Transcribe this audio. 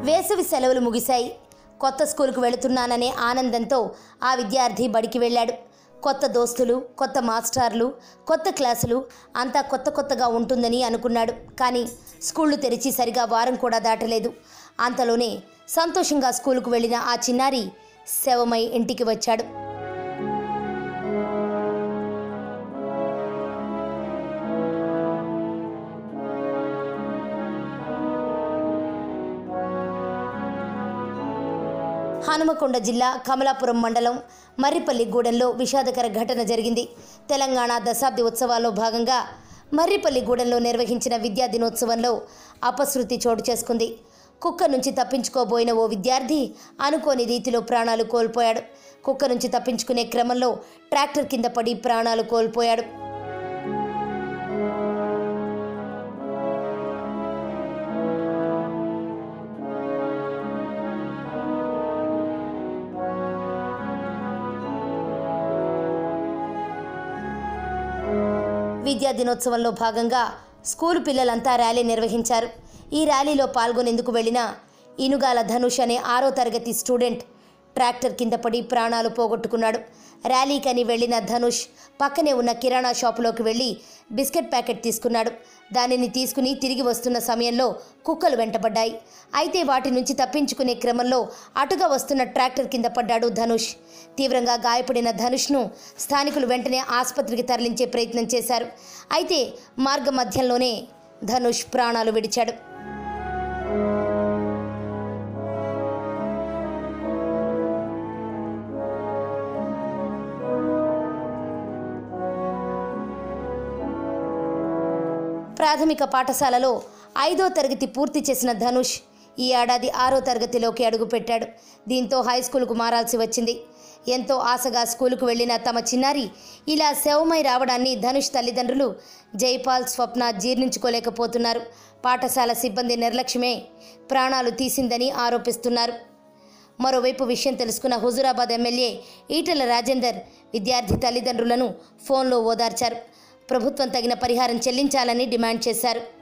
వేసవి సెలవులు ముగిశాయి కొత్త స్కూల్కు వెళుతున్నాననే ఆనందంతో ఆ విద్యార్థి బడికి వెళ్ళాడు కొత్త దోస్తులు కొత్త మాస్టార్లు కొత్త క్లాసులు అంతా కొత్త కొత్తగా ఉంటుందని అనుకున్నాడు కానీ స్కూళ్ళు తెరిచి సరిగా వారం కూడా దాటలేదు అంతలోనే సంతోషంగా స్కూలుకు వెళ్ళిన ఆ చిన్నారి శవమై ఇంటికి వచ్చాడు హనుమకొండ జిల్లా కమలాపురం మండలం మర్రిపల్లి గూడెంలో విషాదకర ఘటన జరిగింది తెలంగాణ దశాబ్ది ఉత్సవాల్లో భాగంగా మర్రిపల్లి గూడెంలో నిర్వహించిన విద్యా దినోత్సవంలో అపశృతి చోటు చేసుకుంది కుక్క నుంచి తప్పించుకోబోయిన ఓ విద్యార్థి అనుకోని రీతిలో ప్రాణాలు కోల్పోయాడు కుక్క నుంచి తప్పించుకునే క్రమంలో ట్రాక్టర్ కింద పడి ప్రాణాలు కోల్పోయాడు విద్యా దినోత్సవంలో భాగంగా స్కూలు పిల్లలంతా ర్యాలీ నిర్వహించారు ఈ ర్యాలీలో పాల్గొనేందుకు వెళ్లిన ఇనుగాల ధనుష్ అనే ఆరో తరగతి స్టూడెంట్ ట్రాక్టర్ కింద పడి ప్రాణాలు పోగొట్టుకున్నాడు ర్యాలీకని వెళ్లిన ధనుష్ పక్కనే ఉన్న కిరాణా షాపులోకి వెళ్ళి బిస్కెట్ ప్యాకెట్ తీసుకున్నాడు దానిని తీసుకుని తిరిగి వస్తున్న సమయంలో కుక్కలు వెంటబడ్డాయి అయితే వాటి నుంచి తప్పించుకునే క్రమంలో అటుగా వస్తున్న ట్రాక్టర్ కింద పడ్డాడు ధనుష్ తీవ్రంగా గాయపడిన ధనుష్ను స్థానికులు వెంటనే ఆసుపత్రికి తరలించే ప్రయత్నం చేశారు అయితే మార్గ మధ్యంలోనే ధనుష్ ప్రాణాలు విడిచాడు ప్రాథమిక పాఠశాలలో ఐదో తరగతి పూర్తి చేసిన ధనుష్ ఈ ఏడాది ఆరో తరగతిలోకి అడుగుపెట్టాడు దీంతో హై స్కూల్కు మారాల్సి వచ్చింది ఎంతో ఆశగా స్కూలుకు వెళ్ళిన తమ చిన్నారి ఇలా శవమై రావడాన్ని ధనుష్ తల్లిదండ్రులు జైపాల్ స్వప్న జీర్ణించుకోలేకపోతున్నారు పాఠశాల సిబ్బంది నిర్లక్ష్యమే ప్రాణాలు తీసిందని ఆరోపిస్తున్నారు మరోవైపు విషయం తెలుసుకున్న హుజురాబాద్ ఎమ్మెల్యే ఈటెల రాజేందర్ విద్యార్థి తల్లిదండ్రులను ఫోన్లో ఓదార్చారు ప్రభుత్వం తగిన పరిహారం చెల్లించాలని డిమాండ్ చేశారు